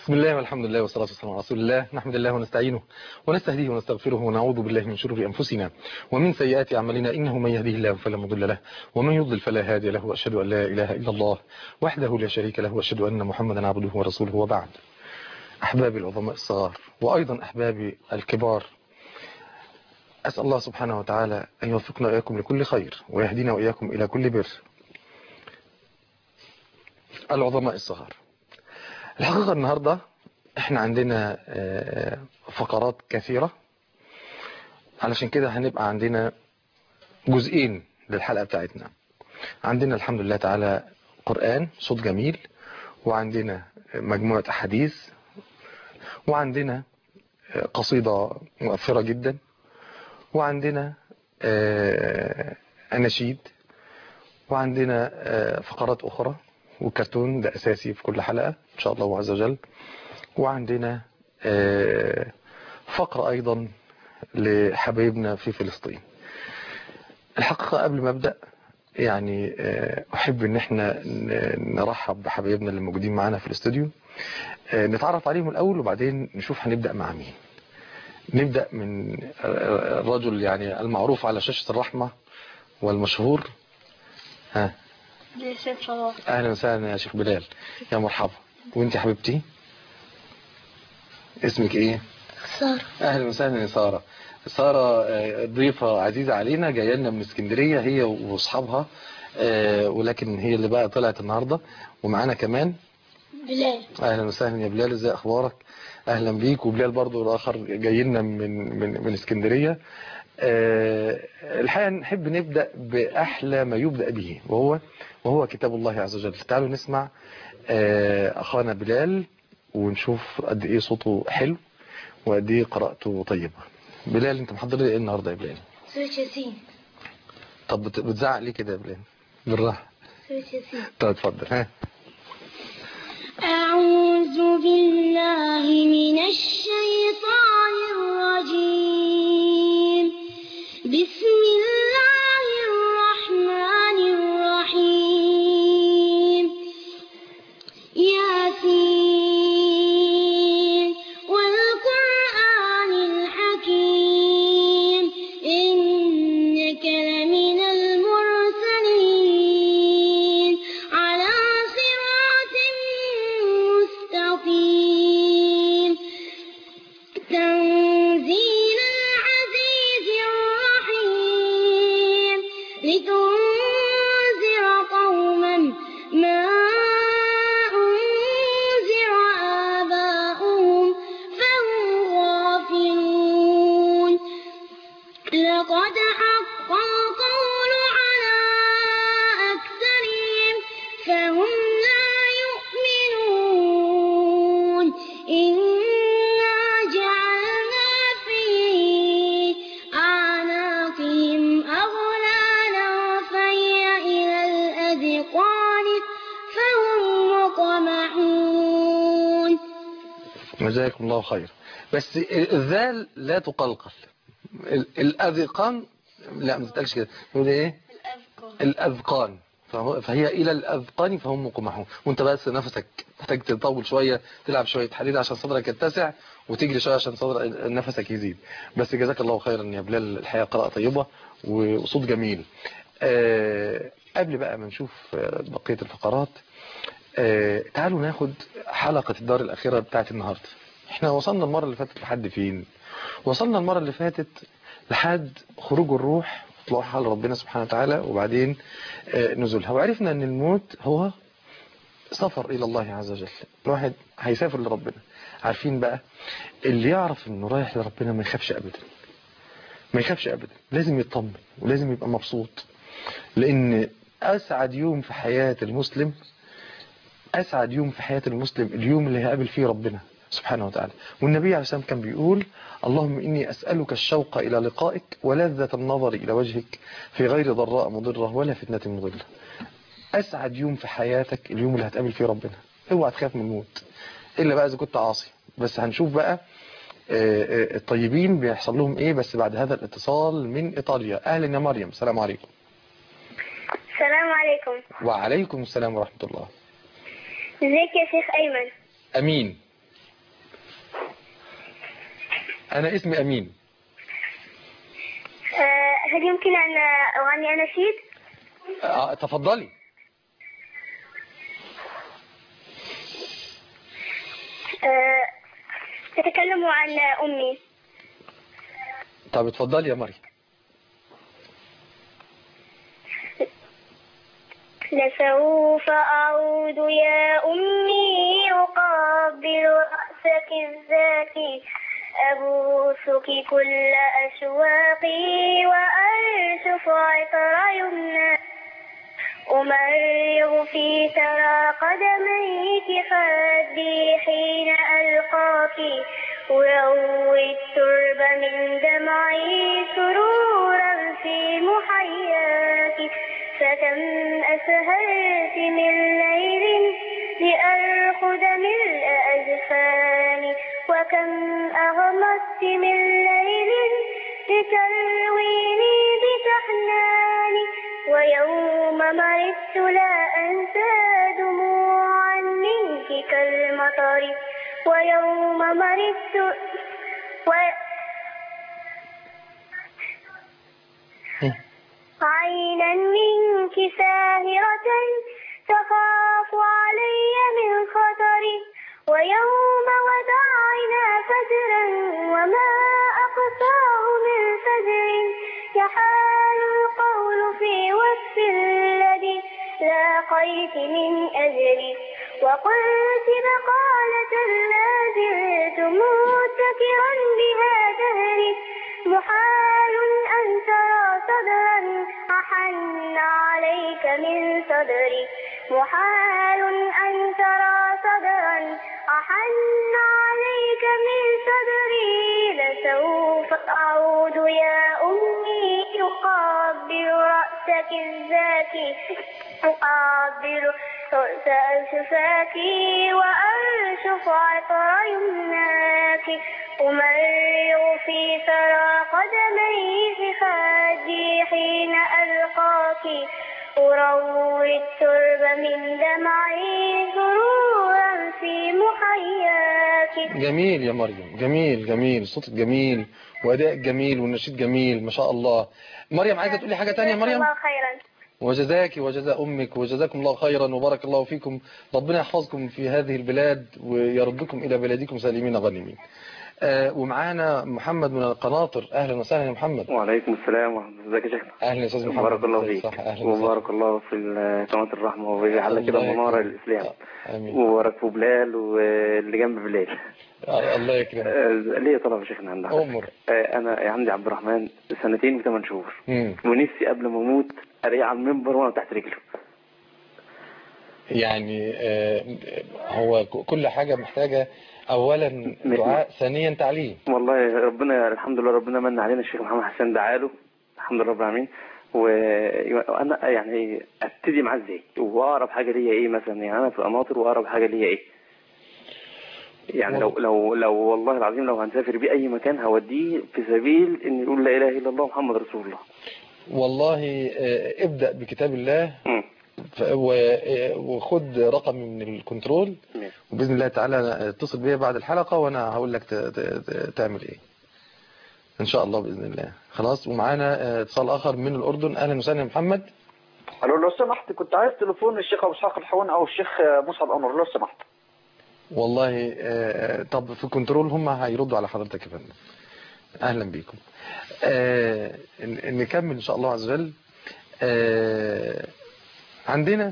بسم الله والحمد لله والصلاة والسلام على رسول الله نحمد الله ونستعينه ونستهديه ونستغفره ونعوذ بالله من شرور أنفسنا ومن سيئات أعمالنا إنه من يهديه الله فلا مضل له ومن يضلل فلا هادي له وأشهد أن لا إله إلا الله وحده لا شريك له وأشهد أن محمدا عبده ورسوله وبعد أحبابي العظماء الصغار وأيضا أحبابي الكبار أسأل الله سبحانه وتعالى أن يوفقنا وإياكم لكل خير ويهدينا وإياكم إلى كل بر العظماء الصغار الحقيقة النهاردة احنا عندنا فقرات كثيرة علشان كده هنبقى عندنا جزئين للحلقة بتاعتنا عندنا الحمد لله تعالى قرآن صوت جميل وعندنا مجموعة أحاديث وعندنا قصيدة مؤثرة جدا وعندنا أناشيد وعندنا فقرات أخرى وكرتون ده أساسي في كل حلقة إن شاء الله عز وجل وعندنا فقرة أيضا لحبايبنا في فلسطين الحقيقة قبل ما أبدأ يعني أحب أن احنا نرحب بحبايبنا اللي موجودين معانا في الاستوديو نتعرف عليهم الأول وبعدين نشوف هنبدأ مع مين نبدأ من الرجل يعني المعروف على شاشة الرحمة والمشهور ها اهلا وسهلا يا شيخ بلال يا مرحبا وانت يا حبيبتي اسمك ايه سارة اهلا وسهلا يا ساره ساره ضيفه عزيزه علينا جايه لنا من اسكندريه هي واصحابها ولكن هي اللي بقى طلعت النهارده ومعانا كمان بلال اهلا وسهلا يا بلال ازي اخبارك اهلا بيك وبلال برضو الاخر جاي لنا من من من اسكندريه أه الحقيقه نحب نبدا باحلى ما يبدا به وهو وهو كتاب الله عز وجل تعالوا نسمع أه اخانا بلال ونشوف قد ايه صوته حلو وقد ايه قراءته طيبه بلال انت محضر لي ايه النهارده يا بلال سورة ياسين طب بتزعق ليه كده يا بلال بالراحه سورة ياسين طب اتفضل ها أعوذ بالله من الشيطان الرجيم بسم الله الرحمن الرحيم ياسين والقرآن الحكيم إنك لمن المرسلين على صراط مستقيم تنزيل العزيز الرحيم لتنذر قوما ما أنذر آباؤهم فهم غافلون لقد حق القول على أكثرهم فهم لا يؤمنون إنا جعلنا في أعناقهم أغلالا فهي إلى الأذقان فهم مقمحون جزاكم الله خير بس الذال لا تقلقل ال- الأذقان لا ما تتقالش كده يقول ايه الأذقان فهو- فهي إلى الأذقان فهم مقمحون وانت بس نفسك محتاج تطول شوية تلعب شوية حديد عشان صدرك يتسع وتجري شوية عشان صدر نفسك يزيد بس جزاك الله خيرا يا بلال الحقيقة قراءة طيبة وصوت جميل آه قبل بقى ما نشوف آه، بقية الفقرات آه تعالوا ناخد حلقة الدار الأخيرة بتاعت النهاردة احنا وصلنا المرة اللي فاتت لحد فين وصلنا المرة اللي فاتت لحد خروج الروح طلوعها لربنا سبحانه وتعالى وبعدين آه، نزولها وعرفنا ان الموت هو سفر الى الله عز وجل الواحد هيسافر لربنا عارفين بقى اللي يعرف انه رايح لربنا ما يخافش ابدا ما يخافش ابدا لازم يطمن ولازم يبقى مبسوط لان اسعد يوم في حياة المسلم اسعد يوم في حياة المسلم اليوم اللي هيقابل فيه ربنا سبحانه وتعالى والنبي عليه السلام كان بيقول اللهم إني أسألك الشوق إلى لقائك ولذة النظر إلى وجهك في غير ضراء مضرة ولا فتنة مضلة أسعد يوم في حياتك اليوم اللي هتقابل فيه ربنا اوعى تخاف من الموت إلا بقى إذا كنت عاصي بس هنشوف بقى آه، آه، الطيبين بيحصل لهم إيه بس بعد هذا الاتصال من إيطاليا أهلا يا مريم السلام عليكم السلام عليكم وعليكم السلام ورحمة الله ازيك يا شيخ ايمن أمين انا اسمي امين آه، هل يمكن أن أغني أناشيد؟ آه، تفضلي آه، أتكلم عن أمي طب اتفضلي يا مريم لسوف أعود يا أمي أقبل رأسك الزاكي أبوسك كل أشواقي وأرشف عطر يمنى أمرغ في ترى قدميك خدي حين ألقاك وروي الترب من دمعي سرورا في محياك فكم أسهرت من ليل لأرقد ملء أجفاني وكم أغمضت من ليل لترويني بتحناني ويوم مرضت لا أنسى دموعا منك كالمطر ويوم مرضت و... عينا منك ساهرة تخاف علي من خطري ويوم ودعنا فجرا وما أقصاه من فجر يحال القول في وصف الذي لاقيت من أجلي وقلت بقالة لا زلت متكئا بها دهري محال أن ترى صدرا أحن عليك من صدري محال أن ترى صدرا أحن عليك من صدري لسوف أعود يا أمي أقبل رأسك الزاكي أقبل رأس أشفاك وأرشف عطر يمناك أمرغ في ثرى قدمي في خدي حين ألقاك أروي الترب من دمعي سرورا في محياك جميل يا مريم جميل جميل صوتك جميل وادائك جميل والنشيد جميل ما شاء الله مريم عايزه تقولي حاجه تانية يا مريم الله خيرا وجزاك وجزاء امك وجزاكم الله خيرا وبارك الله فيكم ربنا يحفظكم في هذه البلاد ويردكم الى بلادكم سالمين غانمين آه ومعانا محمد من القناطر اهلا وسهلا يا محمد وعليكم السلام ورحمة الله ازيك يا شيخنا اهلا يا استاذ محمد بارك الله ازيك؟ فيك صح اهلا وسهلا وبارك الله في قناة الرحمة وبيجعل كده الله منارة يكرمك. للإسلام آه، امين وبارك في بلال واللي جنب بلال آه، الله يكرمك آه، ليا طلب يا شيخنا عند حضرتك. امر آه، أنا عندي عبد الرحمن سنتين وثمان شهور مم. ونفسي قبل ما أموت ألاقيه على المنبر وأنا تحت رجله يعني آه، هو ك- كل حاجة محتاجة أولا دعاء ثانيا تعليم والله ربنا الحمد لله ربنا من علينا الشيخ محمد حسين دعاله الحمد لله رب العالمين و- وانا يعني ابتدي معاه ازاي واقرب حاجه ليا ايه مثلا يعني انا في القناطر واقرب حاجه ليا ايه يعني لو لو لو والله العظيم لو هنسافر بيه اي مكان هوديه في سبيل ان يقول لا اله الا الله محمد رسول الله والله آه، ابدأ بكتاب الله مم. ف- و- آه، وخد رقمي من الكنترول ماشي. وبإذن الله تعالى اتصل بيا بعد الحلقة وأنا هقول لك ت- ت- ت- تعمل إيه إن شاء الله بإذن الله خلاص ومعانا آه، اتصال آخر من الأردن أهلا وسهلا يا محمد الو لو سمحت كنت عايز تليفون الشيخ ابو اسحاق الحون او الشيخ مصعب انور لو سمحت والله آه، طب في كنترول هم هيردوا على حضرتك يا فندم اهلا بيكم آه، ن- نكمل ان شاء الله عز وجل آه، عندنا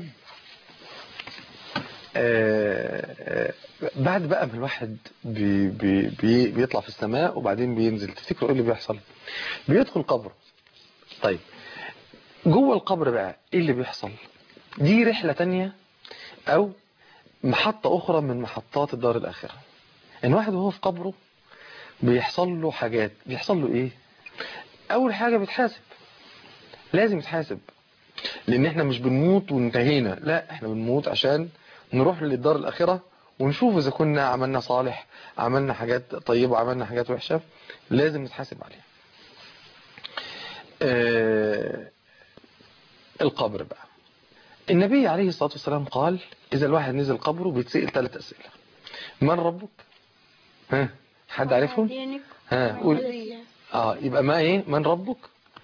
آه، آه، بعد بقى ما الواحد بي بي بي بيطلع في السماء وبعدين بينزل تفتكروا ايه اللي بيحصل بيدخل قبره طيب جوه القبر بقى ايه اللي بيحصل دي رحلة تانية او محطة أخرى من محطات الدار الآخرة إن واحد وهو في قبره بيحصل له حاجات بيحصل له إيه أول حاجة بيتحاسب لازم يتحاسب لأن إحنا مش بنموت وانتهينا لا إحنا بنموت عشان نروح للدار الآخرة ونشوف إذا كنا عملنا صالح عملنا حاجات طيبة عملنا حاجات وحشة لازم نتحاسب عليها آه القبر بقى النبي عليه الصلاة والسلام قال إذا الواحد نزل قبره بيتسأل ثلاث أسئلة من ربك ها حد عارفهم دينك ها قول اه يبقى ما ايه من ربك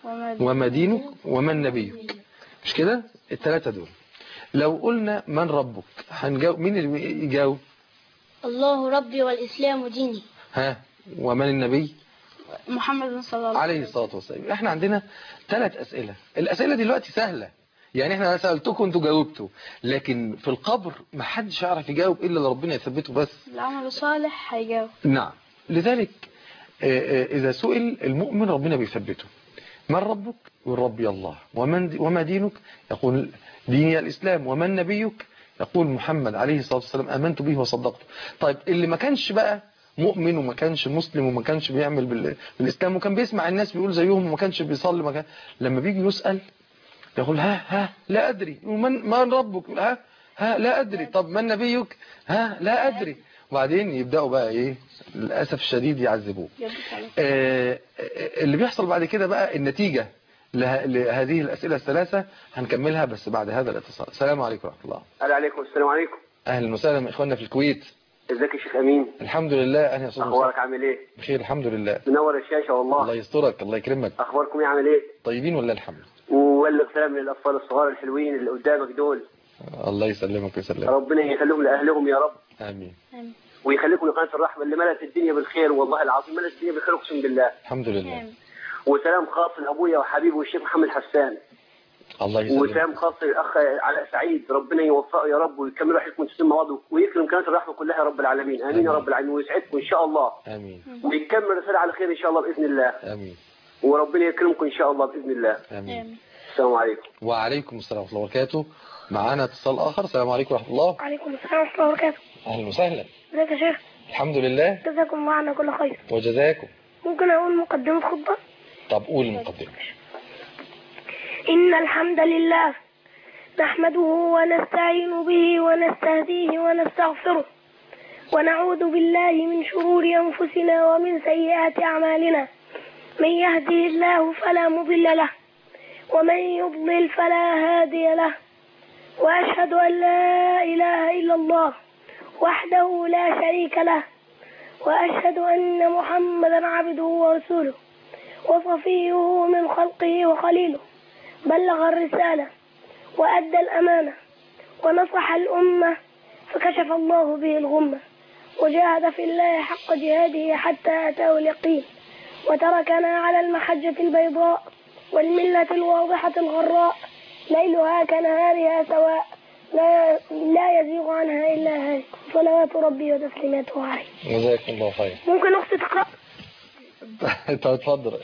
وما دينك ومن نبيك مش كده الثلاثه دول لو قلنا من ربك هنجاوب مين اللي يجاوب الله ربي والإسلام ديني ها ومن النبي محمد صلى الله عليه عليه الصلاة والسلام احنا عندنا ثلاث أسئلة الأسئلة دلوقتي سهلة يعني احنا سألتكم انتوا جاوبتوا لكن في القبر ما حدش يعرف يجاوب إلا اللي ربنا يثبته بس وسلم العمل الصالح هيجاوب نعم لذلك آه، آه، إذا سئل المؤمن ربنا بيثبته من ربك يقول ربي الله ومن دي وما دينك يقول ديني الإسلام ومن نبيك يقول محمد عليه الصلاة والسلام آمنت به وصدقته طيب اللي ما كانش بقى مؤمن وما كانش مسلم وما كانش بيعمل بال- بالإسلام وكان بيسمع الناس بيقول زيهم وما كانش بيصلي ما كان لما بيجي يسأل يقول ها ها لا أدري ومن من ربك ها ها لا أدري طب من نبيك ها لا أدري وبعدين يبدأوا بقى إيه للأسف الشديد يعذبوه يرضيك عليك. آه، آه، اللي بيحصل بعد كده بقى النتيجة له- لهذه الأسئلة الثلاثة هنكملها بس بعد هذا الاتصال السلام عليكم ورحمة الله السلام عليكم السلام عليكم أهلا وسهلا إخواننا في الكويت ازيك يا شيخ امين الحمد لله أهلا وسهلا اخبارك عامل ايه بخير الحمد لله منور الشاشه الله والله يسترك الله يكرمك اخباركم ايه عامل ايه طيبين ولا الحمد وولد سلام للاطفال الصغار الحلوين اللي قدامك دول الله يسلمك ويسلمك ربنا يخليهم لاهلهم يا رب آمين ويخليكم لقناه الرحمه اللي ملت الدنيا بالخير والله العظيم ملت الدنيا بالخير اقسم بالله الحمد لله وسلام خاص لابويا وحبيبي والشيخ محمد حسان الله يسلمك وسلام خاص للاخ علاء سعيد ربنا يوفقه يا رب ويكمل رحلتكم تسلم مع بعض ويكرم قناه الرحمه كلها يا رب العالمين امين يا آمين. رب العالمين ويسعدكم ان شاء الله آمين ويكمل رساله على خير ان شاء الله باذن الله آمين وربنا يكرمكم ان شاء الله باذن الله آمين السلام عليكم وعليكم السلام ورحمة الله وبركاته معانا اتصال آخر السلام عليكم ورحمة الله وعليكم السلام ورحمة الله وبركاته أهلا وسهلا ازيك يا شيخ الحمد لله جزاكم الله عنا كل خير وجزاكم ممكن أقول مقدمة خطبة طب قول المقدمة إن الحمد لله نحمده ونستعين به ونستهديه ونستغفره ونعوذ بالله من شرور أنفسنا ومن سيئات أعمالنا من يهده الله فلا مضل له ومن يضلل فلا هادي له وأشهد أن لا إله إلا الله وحده لا شريك له وأشهد أن محمدا عبده ورسوله وصفيه من خلقه وخليله بلغ الرسالة وأدى الأمانة ونصح الأمة فكشف الله به الغمة وجاهد في الله حق جهاده حتى أتاه اليقين وتركنا على المحجة البيضاء والملة الواضحة الغراء ليلها كنهارها سواء لا, لا يزيغ عنها إلا هالك صلوات ربي وتسليماته عليه جزاكم الله خير ممكن أختي تقرأ طب اتفضل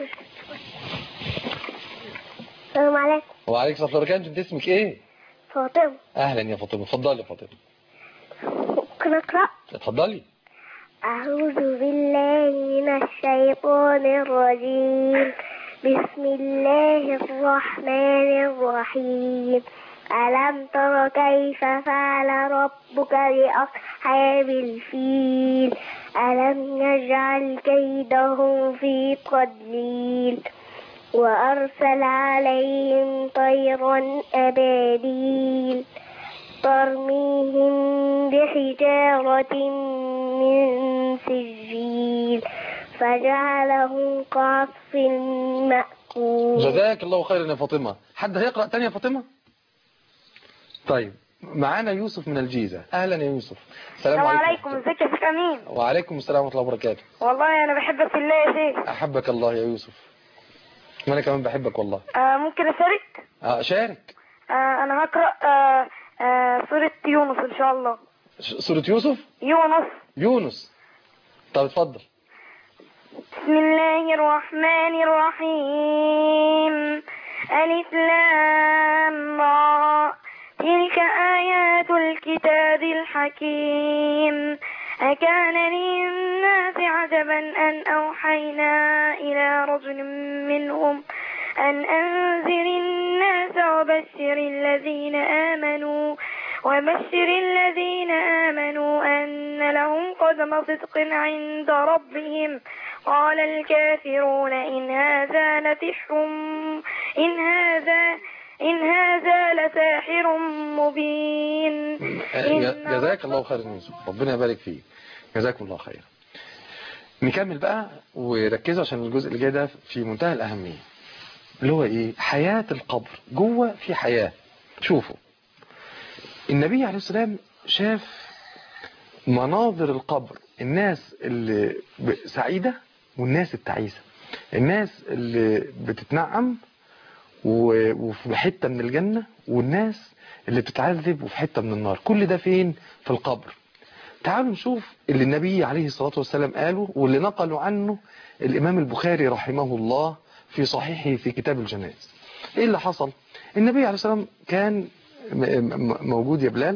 السلام عليكم وعليكم السلام ورحمة الله وبركاته انت اسمك ايه فاطمة اهلا يا فاطمه اتفضلي يا فاطمه ممكن أقرأ اتفضلي أعوذ بالله من الشيطان الرجيم بسم الله الرحمن الرحيم ألم تر كيف فعل ربك بأصحاب الفيل ألم يجعل كيدهم في تضليل وأرسل عليهم طيرا أبابيل ترميهم بحجارة من سجيل فجعلهم كعصف مأكول جزاك الله خيرا يا فاطمه حد هيقرا تاني يا فاطمه طيب معانا يوسف من الجيزه اهلا يا يوسف السلام السلام عليكم عليكم ازيك يا شيخ امين وعليكم السلام ورحمه الله وبركاته والله انا بحبك في الله يا شيخ احبك الله يا يوسف وانا كمان بحبك والله آه ممكن اشارك آه شارك آه انا هقرا آه آه سورة يونس ان شاء الله ش- سوره يوسف يونس يونس طب اتفضل بسم الله الرحمن الرحيم ألف لام را تلك آيات الكتاب الحكيم أكان للناس عجبا أن أوحينا إلى رجل منهم أن أنذر الناس وبشر الذين آمنوا وبشر الذين آمنوا أن لهم قدم صدق عند ربهم قال الكافرون إن هذا لسحر إن هذا إن هذا لساحر مبين آه، إن جزاك الله خيرا يا يوسف ربنا يبارك فيك جزاكم الله خير نكمل بقى وركزوا عشان الجزء اللي جاي ده في منتهى الأهمية اللي هو ايه حياة القبر جوه في حياة شوفوا النبي عليه السلام شاف مناظر القبر الناس اللي ب- سعيدة والناس التعيسة الناس اللي بتتنعم و- وفي حتة من الجنة والناس اللي بتتعذب وفي حتة من النار كل ده فين في القبر تعالوا نشوف اللي النبي عليه الصلاة والسلام قاله واللي نقلوا عنه الإمام البخاري رحمه الله في صحيحه في كتاب الجنائز إيه اللي حصل النبي عليه الصلاة والسلام كان م- م- موجود يا بلال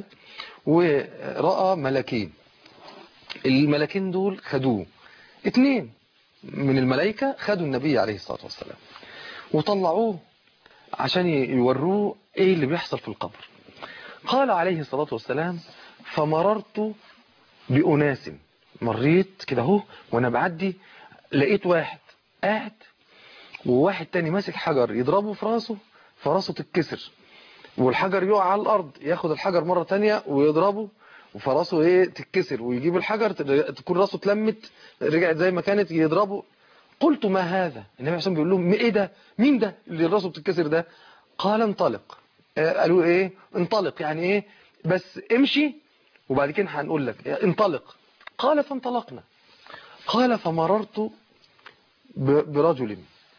ورأى ملكين الملكين دول خدوه اتنين من الملائكة خدوا النبي عليه الصلاة والسلام وطلعوه عشان يوروه ايه اللي بيحصل في القبر قال عليه الصلاة والسلام فمررت بأناس مريت كده اهو وانا بعدي لقيت واحد قاعد وواحد تاني ماسك حجر يضربه في راسه فراسه تتكسر والحجر يقع على الارض ياخد الحجر مرة تانية ويضربه وفراسه ايه تتكسر ويجيب الحجر تكون راسه اتلمت رجعت زي ما كانت يضربه قلت ما هذا النبي عليه الصلاة والسلام بيقول لهم ايه ده مين ده اللي راسه بتتكسر ده قال انطلق آه، قالوا ايه انطلق يعني ايه بس امشي وبعد كده هنقول لك انطلق قال فانطلقنا قال فمررت ب- برجل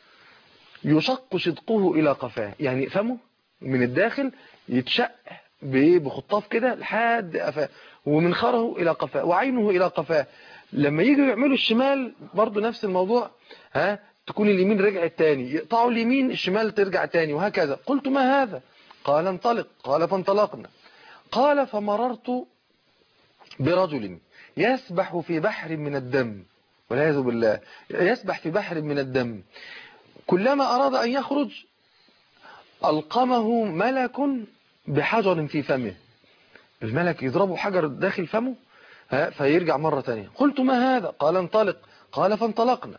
يشق شدقه إلى قفاه يعني فمه من الداخل يتشق بإيه؟ بخطاف كده لحد قفاه ومنخره إلى قفاه وعينه إلى قفاه لما يجوا يعملوا الشمال برضو نفس الموضوع ها تكون اليمين رجعت تاني يقطعوا اليمين الشمال ترجع تاني وهكذا قلت ما هذا قال انطلق قال فانطلقنا قال فمررت برجل يسبح في بحر من الدم والعياذ بالله يسبح في بحر من الدم كلما أراد أن يخرج ألقمه ملك بحجر في فمه الملك يضربه حجر داخل فمه ها، فيرجع مرة تانية قلت ما هذا قال انطلق قال فانطلقنا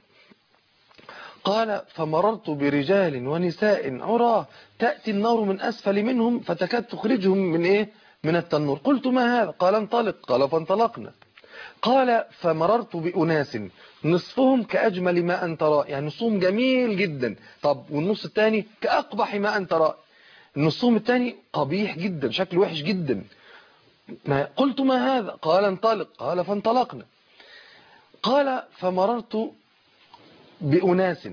قال فمررت برجال ونساء عراه تأتي النار من أسفل منهم فتكاد تخرجهم من إيه من التنور قلت ما هذا قال انطلق قال فانطلقنا قال فمررت بأناس نصفهم كأجمل ما أن ترى يعني نصهم جميل جدا طب والنص الثاني كأقبح ما أن ترى النصهم الثاني قبيح جدا شكل وحش جدا ما قلت ما هذا قال انطلق قال فانطلقنا قال فمررت بأناس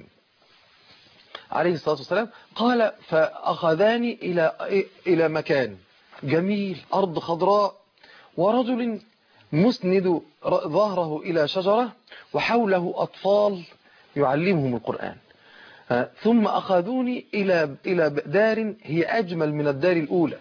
عليه الصلاة والسلام قال فأخذاني إلى إلى مكان جميل أرض خضراء ورجل مسند ر- ظهره إلى شجرة وحوله أطفال يعلمهم القرآن آه، ثم أخذوني إلى إلى دار هي أجمل من الدار الأولى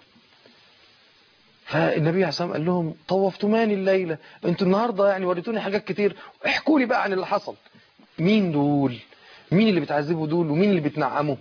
فالنبي عليه الصلاة والسلام قال لهم طوفتماني الليلة انتوا النهاردة يعني وريتوني حاجات كتير احكوا لي بقى عن اللي حصل مين دول مين اللي بتعذبوا دول ومين اللي بتنعموا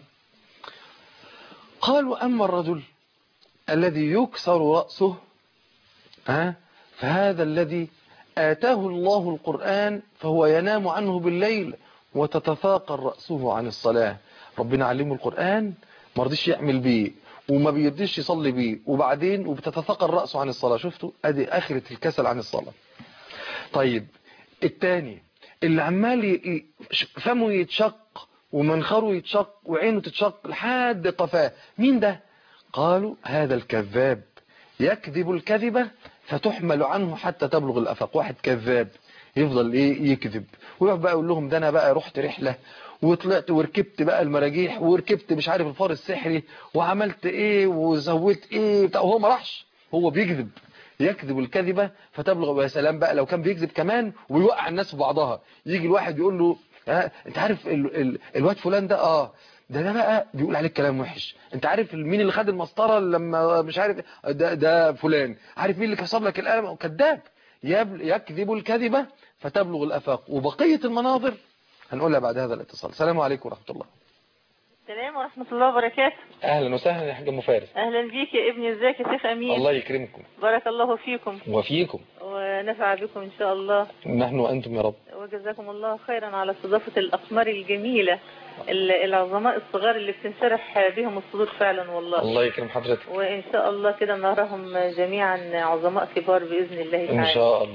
قالوا أما الرجل الذي يكسر رأسه ها فهذا الذي آتاه الله القرآن فهو ينام عنه بالليل وتتثاقل رأسه عن الصلاة ربنا علمه القرآن ما رضيش يعمل بيه وما بيرضيش يصلي بيه وبعدين وبتتثاقل رأسه عن الصلاة شفتوا ادي آخرة الكسل عن الصلاة طيب التاني اللي عمال ي- ي- فمه يتشق ومنخره يتشق وعينه تتشق لحد قفاه مين ده قالوا هذا الكذاب يكذب الكذبة فتحمل عنه حتى تبلغ الأفق واحد كذاب يفضل ايه يكذب ويقعد بقى يقول لهم ده انا بقى رحت رحلة وطلعت وركبت بقى المراجيح وركبت مش عارف الفار السحري وعملت ايه وزودت ايه بتاع وهو ما راحش هو بيكذب يكذب الكذبة فتبلغ يا سلام بقى لو كان بيكذب كمان ويوقع الناس في بعضها يجي الواحد يقول له ها انت عارف ال ال الواد فلان ده اه ده ده بقى بيقول عليك كلام وحش انت عارف مين اللي خد المسطره لما مش عارف ده ده فلان عارف مين اللي كسر لك القلم كذاب يبل- يكذب الكذبه فتبلغ الافاق وبقيه المناظر هنقولها بعد هذا الاتصال السلام عليكم ورحمه الله السلام ورحمة الله وبركاته اهلا وسهلا يا حاج ام فارس أهلا بيك يا ابني ازيك يا شيخ أمين الله يكرمكم بارك الله فيكم وفيكم ونفع بكم إن شاء الله نحن وانتم يا رب وجزاكم الله خيرا على استضافة الأقمار الجميلة ال- العظماء الصغار اللي بتنشرح بهم الصدور فعلا والله الله يكرم حضرتك وإن شاء الله كده نراهم جميعا عظماء كبار بإذن الله ان تعالى شاء الله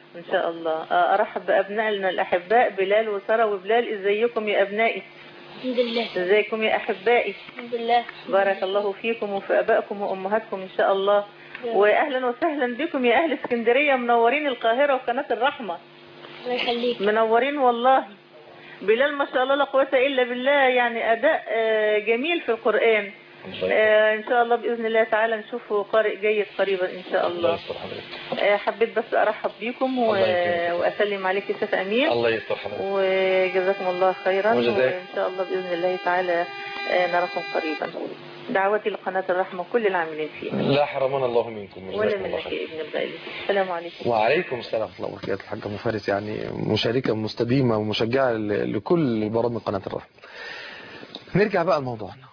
ان شاء الله آه، ارحب بابنائنا الاحباء بلال وساره وبلال ازيكم يا ابنائي الحمد لله ازيكم يا احبائي الحمد لله بارك الله فيكم وفي ابائكم وامهاتكم ان شاء الله واهلا وسهلا بكم يا اهل اسكندريه منورين القاهره وقناه الرحمه الله يخليك منورين والله بلال ما شاء الله لا قوه الا بالله يعني اداء آه، جميل في القران آه، ان شاء الله باذن الله تعالى نشوفه قارئ جيد قريبا ان شاء الله آه، حبيت بس ارحب بيكم و... الله يكرمك. واسلم عليك يا شيخ امين الله يستر حضرتك وجزاكم الله خيرا وجزاك. وان شاء الله باذن الله تعالى آه، نراكم قريبا دعوتي لقناه الرحمه كل العاملين فيها لا حرمنا الله منكم ولا جزاكم الله منك خير يا ابن الغالي السلام عليكم وعليكم السلام ورحمة الله وبركاته الحاجة أم فارس يعني مشاركة مستديمة ومشجعة ل- لكل برامج قناة الرحمة نرجع بقى لموضوعنا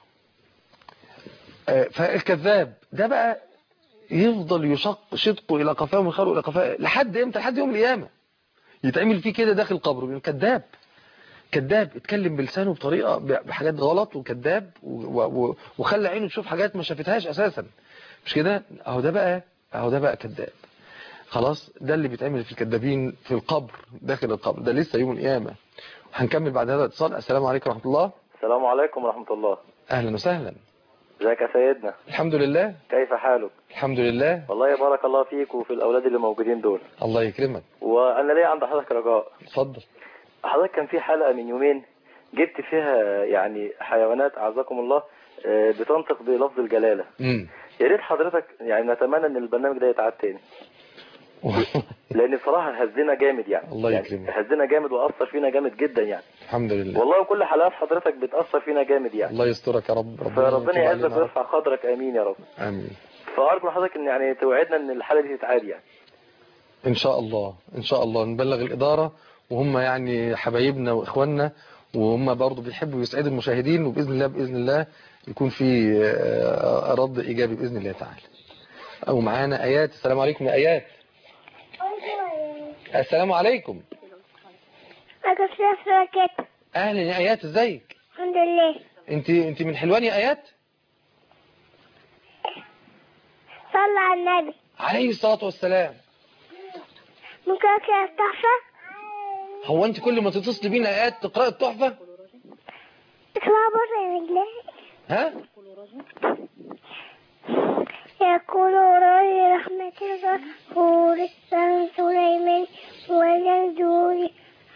آه، فالكذاب ده بقى يفضل يشق شدقه إلى قفاه ويخرقه إلى قفاه لحد إمتى لحد يوم القيامة يتعمل فيه كده داخل قبره يبقى كذاب كذاب اتكلم بلسانه بطريقة ب- بحاجات غلط وكذاب و- و- وخلى عينه تشوف حاجات ما شافتهاش أساسا مش كده اهو ده بقى اهو ده بقى كذاب خلاص ده اللي بيتعمل في الكذابين في القبر داخل القبر ده لسه يوم القيامة هنكمل بعد هذا الاتصال السلام عليكم ورحمة الله السلام عليكم ورحمة الله اهلا وسهلا ازيك يا سيدنا الحمد لله كيف حالك الحمد لله والله بارك الله فيك وفي الأولاد اللي موجودين دول الله يكرمك وأنا ليا عند حضرتك رجاء اتفضل حضرتك كان في حلقة من يومين جبت فيها يعني حيوانات أعزكم الله آه، بتنطق بلفظ الجلالة امم يا ريت حضرتك يعني نتمنى ان البرنامج ده يتعاد تاني لان بصراحه هزنا جامد يعني الله يعني يكرمك. هزنا جامد واثر فينا جامد جدا يعني الحمد لله والله كل حلقات حضرتك بتاثر فينا جامد يعني الله يسترك يا رب ربنا فربنا يتوب يعزك علينا يا رب. ويرفع قدرك امين يا رب امين فارجو حضرتك ان يعني توعدنا ان الحلقه دي تتعاد يعني ان شاء الله ان شاء الله نبلغ الاداره وهم يعني حبايبنا واخواننا وهم برضه بيحبوا يسعدوا المشاهدين وباذن الله باذن الله يكون في آه، رد ايجابي باذن الله تعالى او معانا ايات السلام عليكم يا ايات السلام عليكم أقف ركعت اهلا يا ايات ازيك الحمد لله انت انت من حلوان يا ايات صلى على النبي عليه الصلاه والسلام ممكن أقرأ التحفة هو انت كل ما تتصل بينا ايات تقرا التحفه اسمها بر الله ها يقول راي رحمة الغفور عن سليمان وجندور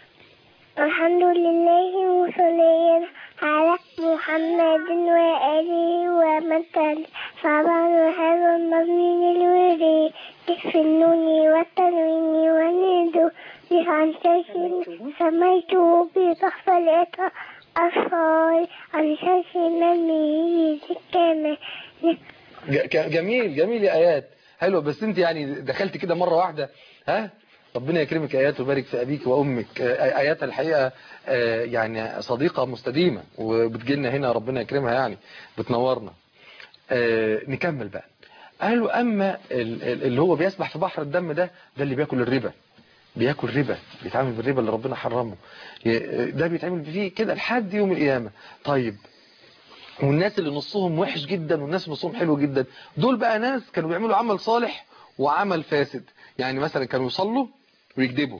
الحمد لله مصليا على محمد وآله ومن تلا طبعا هذا المضمين الوري في النون والتنوين والندو عن شيء سميته بتحفة الأطفال عن شيء مميز كما ج- ج- جميل جميل يا ايات حلو بس انت يعني دخلت كده مره واحده ها ربنا يكرمك يا ايات ويبارك في ابيك وامك آه، ايات الحقيقه آه، يعني صديقه مستديمه وبتجي لنا هنا ربنا يكرمها يعني بتنورنا آه، نكمل بقى قالوا اما ال- ال- اللي هو بيسبح في بحر الدم ده ده اللي بياكل الربا بياكل ربا بيتعامل بالربا اللي ربنا حرمه ي- ده بيتعامل فيه كده لحد يوم القيامه طيب والناس اللي نصهم وحش جدا والناس نصهم حلو جدا دول بقى ناس كانوا بيعملوا عمل صالح وعمل فاسد يعني مثلا كانوا يصلوا ويكذبوا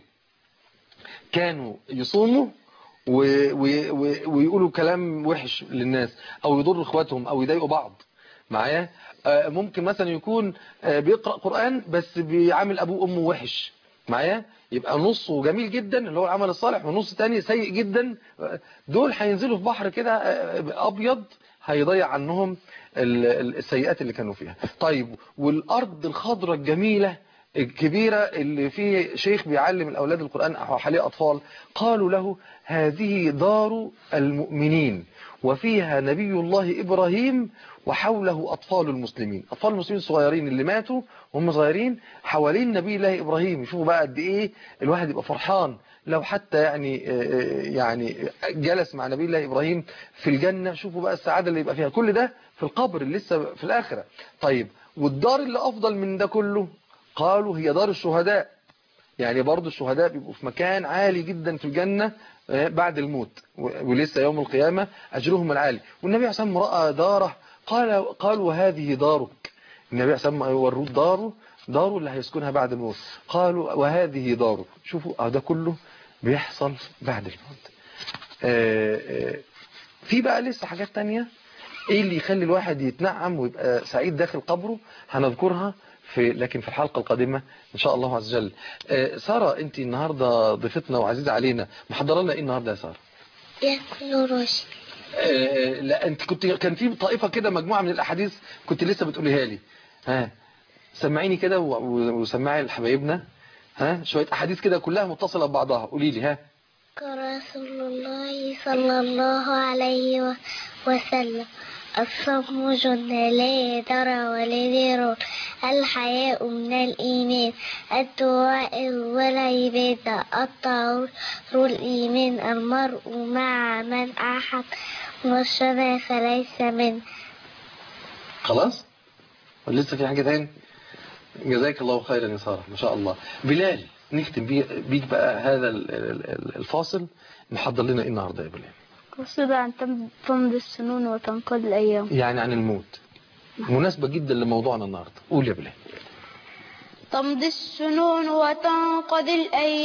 كانوا يصوموا و... و... و... ويقولوا كلام وحش للناس او يضروا اخواتهم او يضايقوا بعض معايا آه، ممكن مثلا يكون آه، بيقرأ قرآن بس بيعامل ابوه وامه وحش معايا يبقى نصه جميل جدا اللي هو العمل الصالح ونص تاني سيء جدا آه، دول هينزلوا في بحر كده آه، ابيض هيضيع عنهم ال- ال- السيئات اللي كانوا فيها طيب والارض الخضراء الجميله الكبيرة اللي فيه شيخ بيعلم الأولاد القرآن أو حالي أطفال قالوا له هذه دار المؤمنين وفيها نبي الله إبراهيم وحوله أطفال المسلمين أطفال المسلمين الصغيرين اللي ماتوا وهم صغيرين حوالين نبي الله إبراهيم يشوفوا بقى قد إيه الواحد يبقى فرحان لو حتى يعني آه، يعني جلس مع نبي الله إبراهيم في الجنة شوفوا بقى السعادة اللي يبقى فيها كل ده في القبر اللي لسه في الآخرة طيب والدار اللي أفضل من ده كله قالوا هي دار الشهداء يعني برضو الشهداء بيبقوا في مكان عالي جدا في الجنة آه، بعد الموت و- ولسه يوم القيامة أجرهم العالي والنبي عليه الصلاة والسلام رأى داره قال قالوا هذه دارك النبي عليه الصلاة والسلام وروه داره داره اللي هيسكنها بعد الموت قالوا وهذه داره شوفوا اه ده كله بيحصل بعد الموت آه، آه، في بقى لسه حاجات تانية ايه اللي يخلي الواحد يتنعم ويبقى سعيد داخل قبره هنذكرها في لكن في الحلقة القادمة ان شاء الله عز وجل آه، سارة انت النهاردة ضيفتنا وعزيزة علينا محضرة لنا ايه النهاردة يا سارة يأكل رشد آه، لا انت كنت كان في طائفة كده مجموعة من الاحاديث كنت لسه بتقوليها لي ها سمعيني كده و- و- وسمعي لحبايبنا ها شوية احاديث كده كلها متصلة ببعضها قولي لي ها قال رسول الله صلى الله عليه و- وسلم الصوم جنة لا يدرى ولا يدير الحياء من الإيمان الدعاء والعبادة الطهور الإيمان المرء مع من أحب والشبه فليس منه خلاص ولا لسه في حاجة تاني جزاك الله خيرا يا سارة ما شاء الله بلال نختم بي- بيك بقى هذا ال- ال- ال- الفاصل محضر لنا ايه النهارده يا بلال قصيدة عن تم- تمضي السنون وتنقضي الأيام يعني عن الموت مناسبة جدا لموضوعنا النهارده قول يا بلال تمضي السنون وتنقضي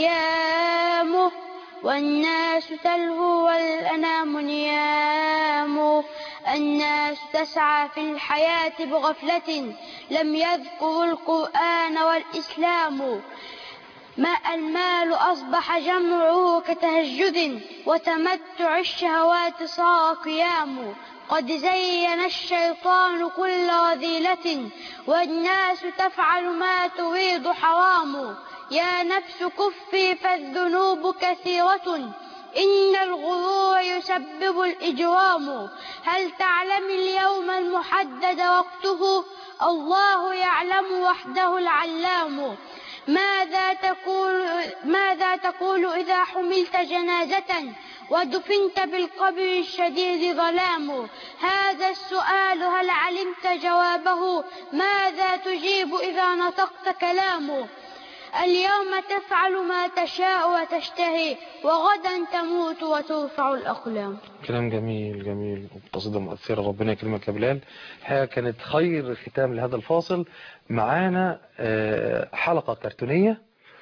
الأيام والناس تلهو والأنام نيام الناس تسعى في الحياة بغفلة لم يذكروا القرآن والإسلام ما المال أصبح جمعه كتهجد وتمتع الشهوات صار قيام قد زين الشيطان كل رذيلة والناس تفعل ما تريد حرام يا نفس كفي فالذنوب كثيرة إن الغرور يسبب الإجرام هل تعلم اليوم المحدد وقته الله يعلم وحده العلام ماذا تقول ماذا تقول إذا حملت جنازة ودفنت بالقبر الشديد ظلام هذا السؤال هل علمت جوابه ماذا تجيب إذا نطقت كلام اليوم تفعل ما تشاء وتشتهي وغدا تموت وترفع الأقلام كلام جميل جميل وقصيدة مؤثرة ربنا يكرمك يا بلال الحقيقة كانت خير ختام لهذا الفاصل معانا آه، حلقة كرتونية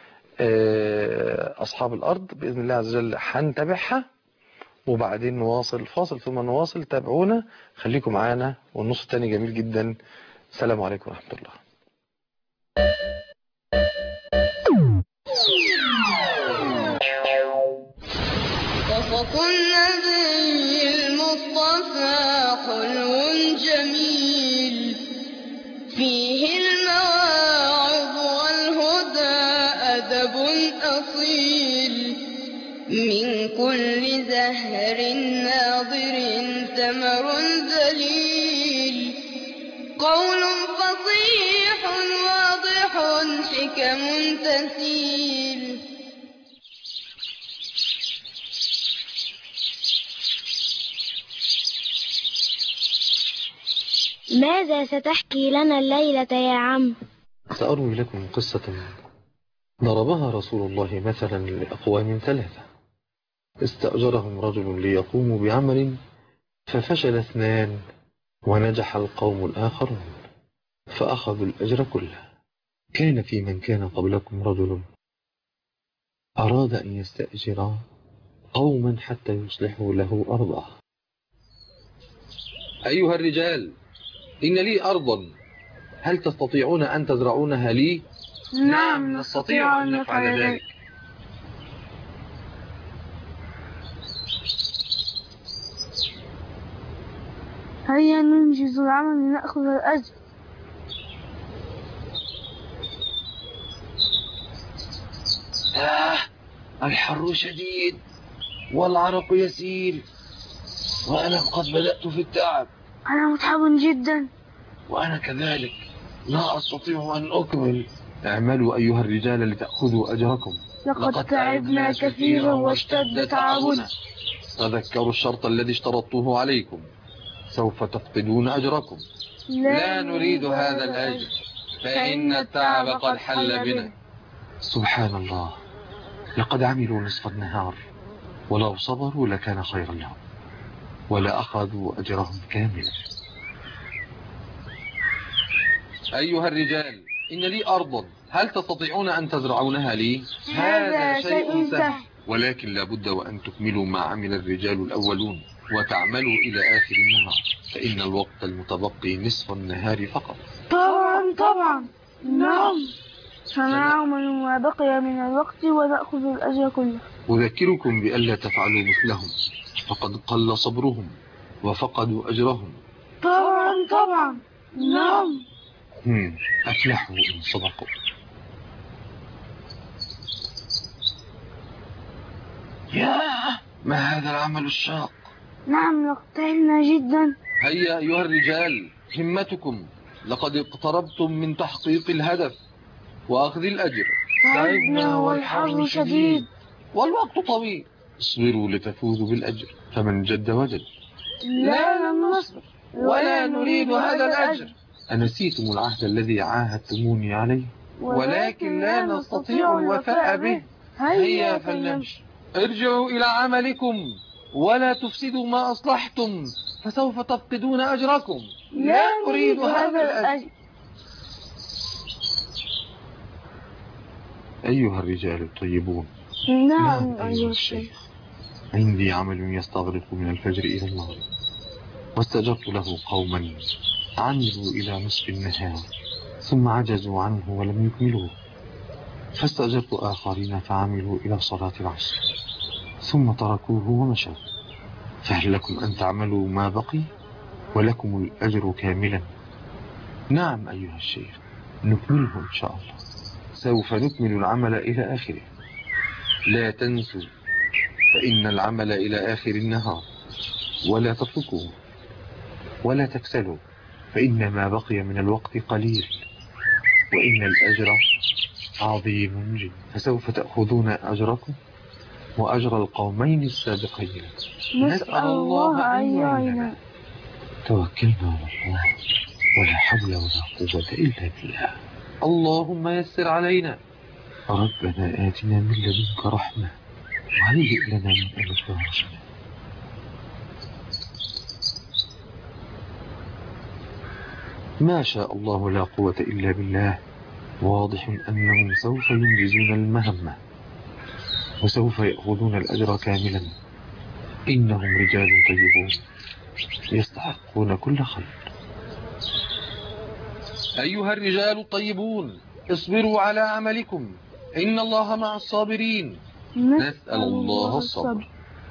آه، أصحاب الأرض بإذن الله عز وجل هنتابعها وبعدين نواصل فاصل ثم نواصل تابعونا خليكم معانا والنص التاني جميل جدا السلام عليكم ورحمة الله قصص النبي المصطفى حلو جميل فيه المواعظ والهدى أدب أصيل من كل زهر ناظر ثمر ذليل قول فصيح واضح حكم تسيل ماذا ستحكي لنا الليلة يا عم سأروي لكم قصة ضربها رسول الله مثلا لأقوام ثلاثة استأجرهم رجل ليقوموا بعمل ففشل اثنان ونجح القوم الآخرون فأخذوا الأجر كله كان في من كان قبلكم رجل أراد أن يستأجر قوما حتى يصلحوا له أرضه أيها الرجال إن لي أرضا هل تستطيعون أن تزرعونها لي؟ نعم نستطيع أن نفعل ذلك هيا ننجز العمل لنأخذ الأجر آه الحر شديد والعرق يسيل وأنا قد بدأت في التعب أنا متعب جدا وأنا كذلك لا أستطيع أن أكمل اعملوا أيها الرجال لتأخذوا أجركم لقد تعبنا كثيرا واشتد تعبنا تذكروا الشرط الذي اشترطوه عليكم سوف تفقدون أجركم لا نريد هذا الأجر فإن التعب قد حل بنا سبحان الله لقد عملوا نصف النهار ولو صبروا لكان خيرا لهم ولأخذوا أجرهم كاملا أيها الرجال إن لي أرضا هل تستطيعون أن تزرعونها لي هذا شيء سهل ولكن لابد وأن تكملوا ما عمل الرجال الأولون وتعملوا إلى آخر النهار فإن الوقت المتبقي نصف النهار فقط طبعا طبعا نعم فنعمل ما بقي من الوقت ونأخذ الأجر كله أذكركم بألا تفعلوا مثلهم فقد قل صبرهم وفقدوا أجرهم طبعا طبعا نعم هم أفلحوا إن صدقوا يا ما هذا العمل الشاق نعم نقتهلنا جدا هيا أيها الرجال همتكم لقد اقتربتم من تحقيق الهدف وأخذ الأجر تعبنا والحر شديد والوقت طويل اصبروا لتفوزوا بالأجر فمن جد وجد لا لن نصبر ولا نريد هذا الأجر أنسيتم العهد الذي عاهدتموني عليه ولكن لا نستطيع الوفاء به هيا فلنمشي ارجعوا إلى عملكم ولا تفسدوا ما أصلحتم فسوف تفقدون أجركم لا نريد هذا الأجر أيها الرجال الطيبون نعم أيها الشيخ عندي عمل يستغرق من الفجر إلى المغرب واستجرت له قوما عملوا إلى نصف النهار ثم عجزوا عنه ولم يكملوه فاستأجرت آخرين فعملوا إلى صلاة العصر ثم تركوه ومشوا فهل لكم أن تعملوا ما بقي ولكم الأجر كاملا نعم أيها الشيخ نكمله إن شاء الله سوف نكمل العمل إلى آخره لا تنسوا فإن العمل إلى آخر النهار ولا تتركوه ولا تكسلوا فإن ما بقي من الوقت قليل وإن الأجر عظيم جدا فسوف تأخذون أجركم وأجر القومين السابقين نسأل الله أن يعيننا توكلنا على الله ولا حول ولا قوة إلا بالله اللهم يسر علينا ربنا آتنا من لدنك رحمة وهيئ لنا من أمرنا رشدا ما شاء الله لا قوة إلا بالله واضح أنهم سوف ينجزون المهمة وسوف يأخذون الأجر كاملا إنهم رجال طيبون يستحقون كل خير أيها الرجال الطيبون اصبروا على عملكم إن الله مع الصابرين نسأل الله الصبر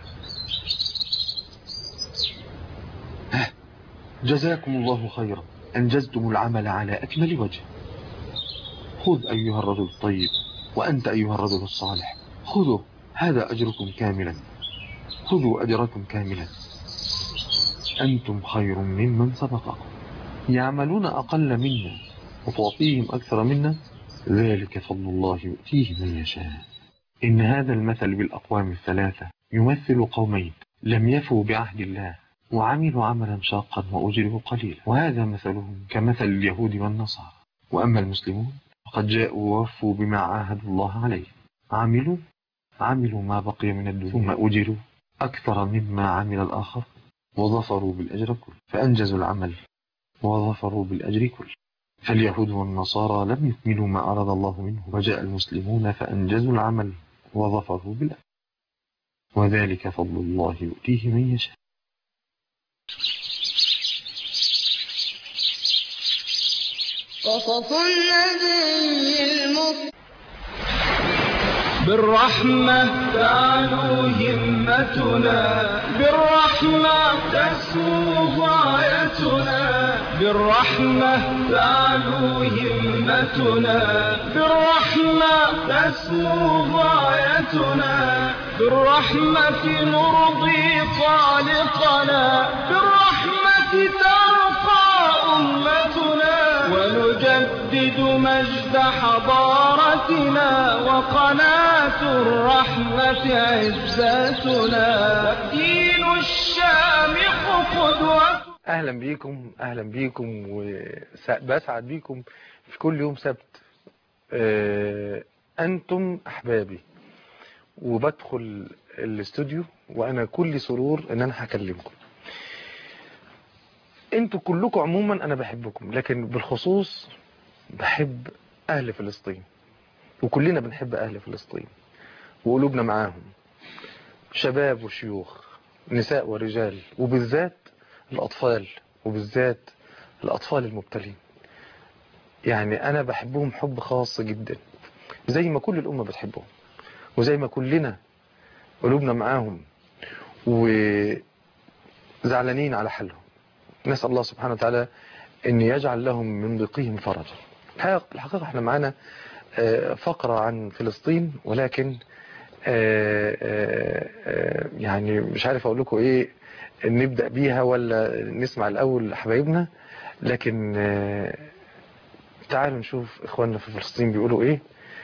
ها، جزاكم الله خيرا أنجزتم العمل على أكمل وجه خذ أيها الرجل الطيب وأنت أيها الرجل الصالح خذوا هذا أجركم كاملا خذوا أجركم كاملا أنتم خير ممن سبقكم يعملون أقل منا وتعطيهم أكثر منا ذلك فضل الله يؤتيه من يشاء إن هذا المثل بالأقوام الثلاثة يمثل قومين لم يفوا بعهد الله وعملوا عملا شاقا وأجروا قليلا وهذا مثلهم كمثل اليهود والنصارى وأما المسلمون فقد جاءوا ووفوا بما عاهدوا الله عليه عملوا عملوا ما بقي من الدنيا ثم أجروا أكثر مما عمل الآخر وظفروا بالأجر كله فأنجزوا العمل وظفروا بالأجر كله فاليهود والنصارى لم يكملوا ما أراد الله منه وجاء المسلمون فأنجزوا العمل وظفروا بالأجر وذلك فضل الله يؤتيه من يشاء قصص النبي المصطفى بالرحمة تعلو همتنا بالرحمة تسمو غايتنا بالرحمة تعلو همتنا بالرحمة تسمو غايتنا بالرحمة نرضي خالقنا بالرحمة ترقى أمتنا ونجدد مجد حضارتنا وقناة الرحمة عزتنا والدين الشامخ قدوة أهلا بيكم أهلا بيكم وبسعد بيكم في كل يوم سبت آه، أنتم أحبابي وبدخل الاستوديو وأنا كل سرور إن أنا هكلمكم انتوا كلكم عموما أنا بحبكم لكن بالخصوص بحب أهل فلسطين وكلنا بنحب أهل فلسطين وقلوبنا معاهم شباب وشيوخ نساء ورجال وبالذات الأطفال وبالذات الأطفال المبتلين يعني أنا بحبهم حب خاص جدا زي ما كل الأمة بتحبهم وزي ما كلنا قلوبنا معاهم وزعلانين على حالهم نسأل الله سبحانه وتعالى أن يجعل لهم من ضيقهم فرجا الحقيقة الحقيقة احنا معانا آه، فقرة عن فلسطين ولكن آه، آه، آه، يعني مش عارف أقول لكم إيه نبدأ بيها ولا نسمع الأول حبايبنا لكن آه، تعالوا نشوف إخواننا في فلسطين بيقولوا إيه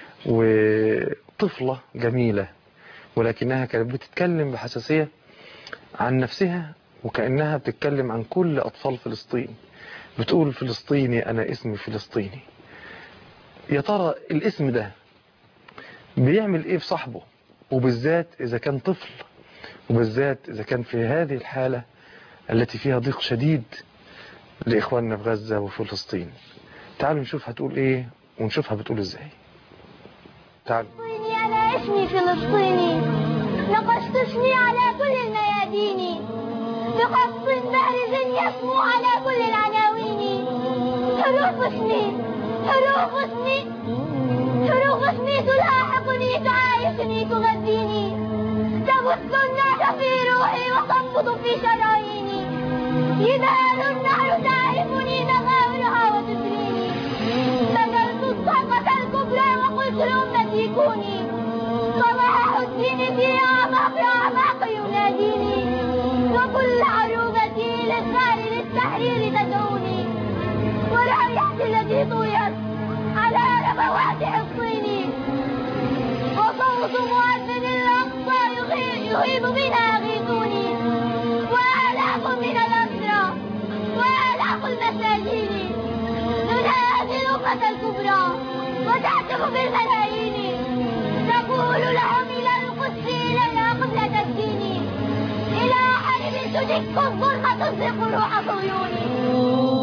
وطفلة جميلة ولكنها كانت بتتكلم بحساسية عن نفسها وكأنها بتتكلم عن كل أطفال فلسطين بتقول فلسطيني أنا اسمي فلسطيني يا ترى الاسم ده بيعمل ايه في صاحبه وبالذات اذا كان طفل وبالذات اذا كان في هذه الحالة التي فيها ضيق شديد لاخواننا في غزة وفلسطين تعالوا نشوف هتقول ايه ونشوفها بتقول ازاي تعالوا فلسطيني أنا اسمي فلسطيني نقشت اسمي على كل الميادين بقص بارز يسمو على كل العناوين حروف اسمي حروف اسمي حروف اسمي تلاحقني تعايشني تغذيني تبث النار في روحي وتنبض في شراييني يدهر النار تعرفني مغاورها وتسريني بذلت الطاقة الكبرى وقلت لأمتي كوني صباح الدين في أعماق أعماق يناديني وكل عروبتي للثار للتحرير تدعوني والريحة التي طويت على ربوات حصيني وصوت مؤذن الأقصى يغي- يهيب بنا أغيثوني وآلاف من الأسرى وآلاف المساجين ننادي الأمة الكبرى وتعتم بالملايين نقول لهم إلى القدس لنا قبلة الدين إلى حرب تدك الظلم تزرق روح صهيوني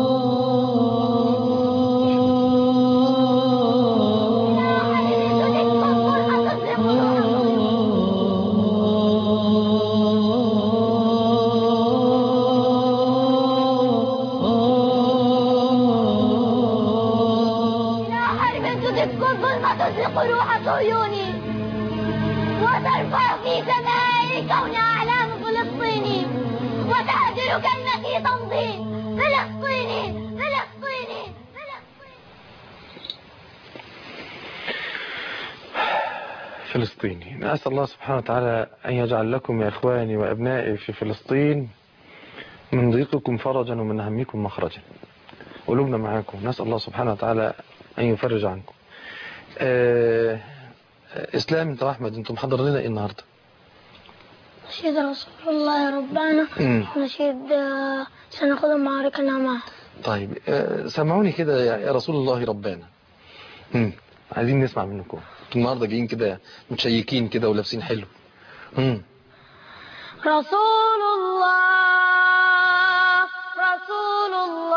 إلى حرب تدك الظلم تزرق روح صهيوني وترفع في سماء كون أعلام فلسطيني وتهدر كلمتي تمضي فلسطيني فلسطيني فلسطيني نسأل الله سبحانه وتعالى أن يجعل لكم يا إخواني وأبنائي في فلسطين من ضيقكم فرجا ومن همكم مخرجا قلوبنا معاكم نسأل الله سبحانه وتعالى أن يفرج عنكم آه إسلام أنت وأحمد أنتم محضرين إيه النهاردة نشيد رسول الله ربنا مم. نشيد آه، سنخوض معاركنا معه طيب آه سمعوني كده يا يا رسول الله ربنا مم. عايزين نسمع منكم انتوا النهارده جايين كده متشيكين كده ولابسين حلو مم. رسول الله رسول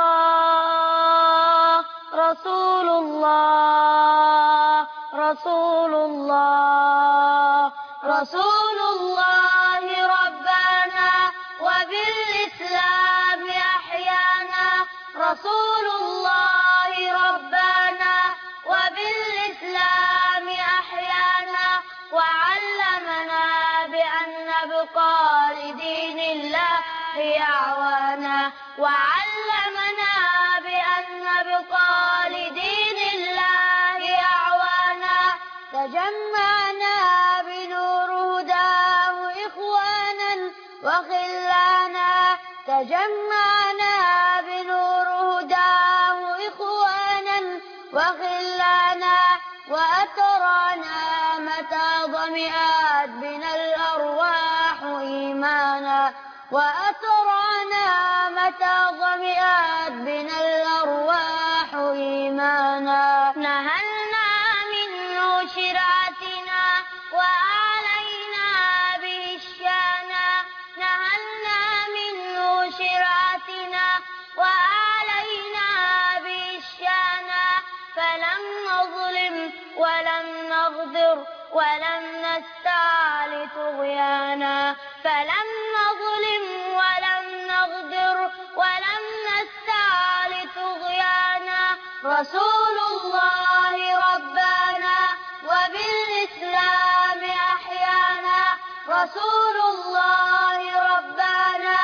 الله رسول الله رسول الله رسول الله ربنا وبالإسلام أحيانا رسول الله ربنا وبالإسلام أحيانا وعلمنا بأن نبقى لدين الله أعوانا وعلمنا بأن نبقى لدين الله أعوانا تجمعنا بنور هداه إخوانا وخلانا تجمعنا بنور هداه إخوانا وخلانا وأترانا متى ضمئات بنا الأرواح إيمانا وأترانا متى ضمئات بنا الأرواح إيمانا نهلنا منه شرعتنا وأعلينا به الشانا نهلنا منه شرعتنا وأعلينا به الشانا فلم نظلم نستعل طغيانا فلم نظلم ولم نغدر ولم نستعل طغيانا رسول الله ربنا وبالإسلام أحيانا رسول الله ربنا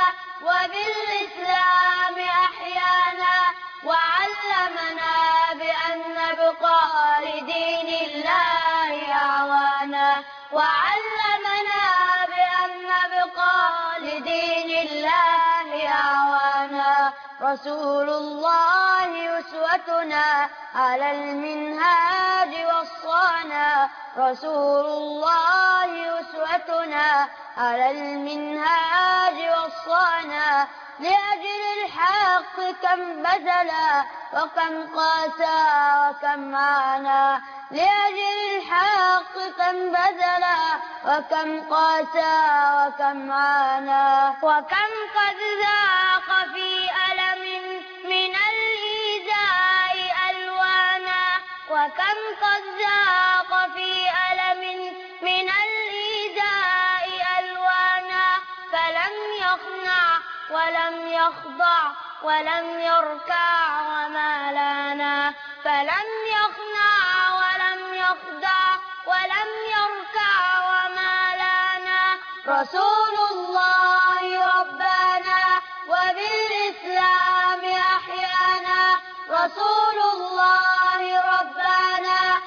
وبالإسلام أحيانا وعلمنا بأن نبقى لدين الله أعوانا وعلمنا بأن نبقى لدين الله أعوانا رسول الله أسوتنا على المنهاج وصانا رسول الله أسوتنا على المنهاج وصانا لأجل الحق كم بذلا وكم قاسى وكم عانى لأجل الحق كم بذلا وكم قاسى وكم عانى وكم قد ذاق في ألم من الإيذاء ألوانا وكم قد ذاق في ألم من الإيذاء ألوانا فلم يخنع ولم يخضع ولم يركع وما لنا فلم يخنع ولم يخضع ولم يركع وما لنا رسول الله ربنا وبالإسلام أحيانا رسول الله ربنا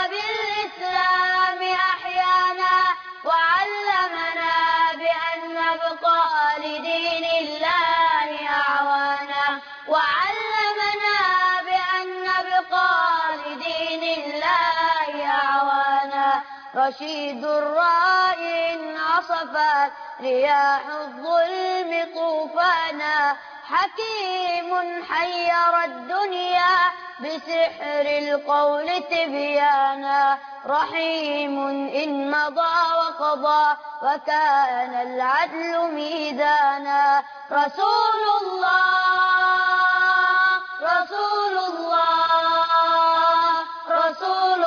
وبالإسلام أحيانا وعلمنا بأن نبقى لدين الله أعوانا وعلمنا بأن نبقى لدين الله أعوانا رشيد الرأي إن عصفت رياح الظلم طوفانا حكيم حير الدنيا بسحر القول تبيانا رحيم إن مضى وقضى وكان العدل ميدانا رسول الله رسول الله رسول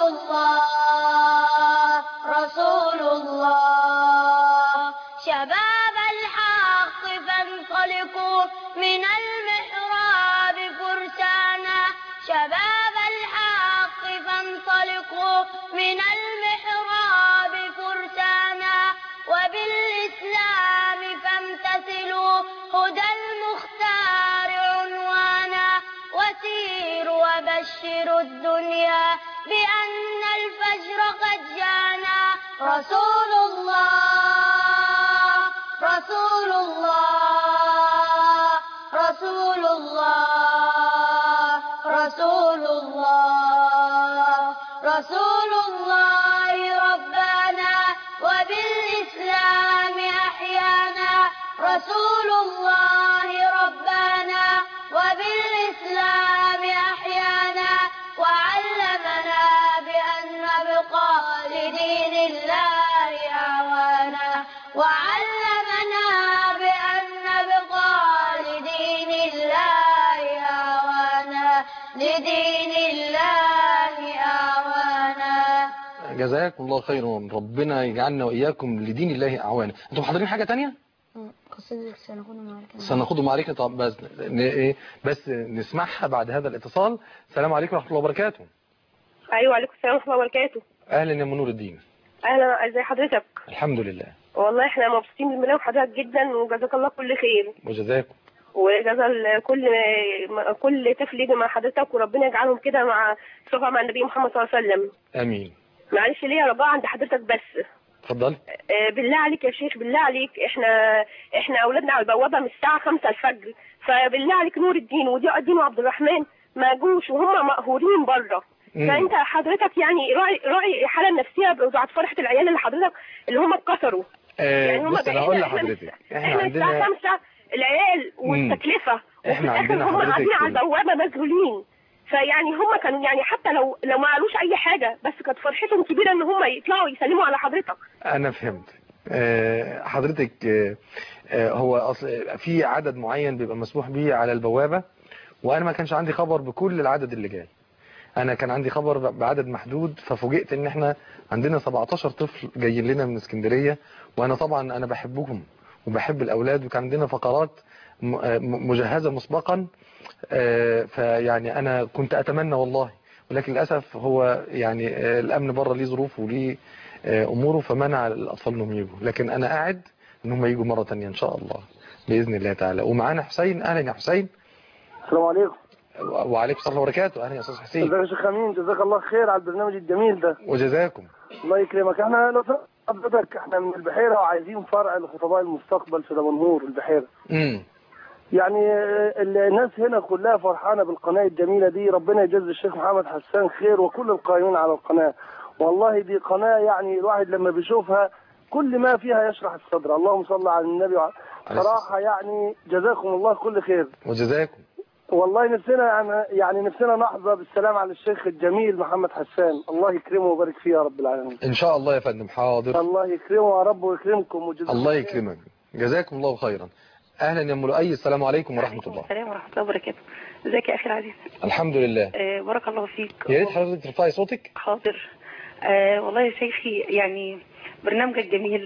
الله رسول الله شباب الحق فانطلقوا من المحراب فرسانا شباب الحق فانطلقوا من المحراب فرسانا وبالإسلام فامتثلوا هدى المختار عنوانا وسيروا وبشروا الدنيا بأن الفجر قد جانا رسول الله رسول الله رسول الله رسول الله رسول الله ربنا وبالإسلام أحيانا رسول الله ربنا وبالإسلام أحيانا وعلمنا بأن نبقى لدين الله أعوانا وعلمنا بأن نبقى لدين الله أعوانا لدين الله أعوانا جزاكم الله خيرا ربنا يجعلنا وإياكم لدين الله أعوانا أنتم حاضرين حاجة تانية قصيدة سنكون معك سنخوض معركة طب بس ن- إيه، بس نسمعها بعد هذا الاتصال السلام عليكم ورحمة الله وبركاته ايوه عليكم السلام ورحمه الله وبركاته أهلا يا منور الدين اهلا ازي حضرتك الحمد لله والله احنا مبسوطين بالملاك حضرتك جدا وجزاك الله كل خير وجزاكم وجزا ال- كل كل طفل يجي مع حضرتك وربنا يجعلهم كده مع صفة مع النبي محمد صلى الله عليه وسلم أمين معلش ليا رجاء عند حضرتك بس اتفضل آه، بالله عليك يا شيخ بالله عليك احنا احنا اولادنا على البوابه من الساعه 5 الفجر فبالله عليك نور الدين وضياء الدين وعبد الرحمن ما جوش وهم مقهورين بره مم. فانت حضرتك يعني راعي راعي الحاله النفسيه بتاعت فرحه العيال اللي حضرتك اللي هم اتكسروا آه يعني هم بس أنا هقول إحنا- إحنا لحضرتك إحنا احنا الساعه عندنا 5 العيال والتكلفه وفي إحنا الاخر عندنا هم حضرتك- قاعدين على البوابه مذهولين فيعني هم كانوا يعني حتى لو لو ما قالوش اي حاجه بس كانت فرحتهم كبيره ان هم يطلعوا يسلموا على حضرتك أنا فهمت آه، حضرتك آه، آه، هو أصل في عدد معين بيبقى مسموح به على البوابة وأنا ما كانش عندي خبر بكل العدد اللي جاي انا كان عندي خبر بعدد محدود ففوجئت ان احنا عندنا 17 طفل جايين لنا من اسكندريه وانا طبعا انا بحبهم وبحب الاولاد وكان عندنا فقرات م- آه م- مجهزه مسبقا آه، فيعني انا كنت اتمنى والله ولكن للاسف هو يعني آه، الامن بره ليه ظروفه وليه آه، اموره فمنع الاطفال انهم يجوا لكن انا قاعد ان هم يجوا مره ثانيه ان شاء الله باذن الله تعالى ومعانا حسين اهلا يا حسين السلام عليكم و- وعليكم السلام وبركاته اهلا يا استاذ حسين ازيك يا شيخ امين جزاك الله خير على البرنامج الجميل ده وجزاكم الله يكرمك احنا لو سمحت حضرتك احنا من البحيره وعايزين فرع لخطباء المستقبل في دمنهور البحيره امم يعني آه، الناس هنا كلها فرحانه بالقناه الجميله دي ربنا يجزي الشيخ محمد حسان خير وكل القائمين على القناه والله دي قناه يعني الواحد لما بيشوفها كل ما فيها يشرح الصدر اللهم صل على النبي وع- صراحه يعني جزاكم الله كل خير وجزاكم والله نفسنا يعني- يعني نفسنا نحظى بالسلام على الشيخ الجميل محمد حسان الله يكرمه ويبارك فيه يا رب العالمين ان شاء الله يا فندم حاضر الله يكرمه يا رب ويكرمكم وجزاكم الله يكرمك جزاكم الله خيرا اهلا يا ام لؤي السلام عليكم ورحمه الله السلام ورحمة الله وبركاته ازيك يا أخي العزيز الحمد لله آه بارك الله فيك يا ريت حضرتك ترفعي صوتك حاضر آه والله يا شيخي يعني برنامجك جميل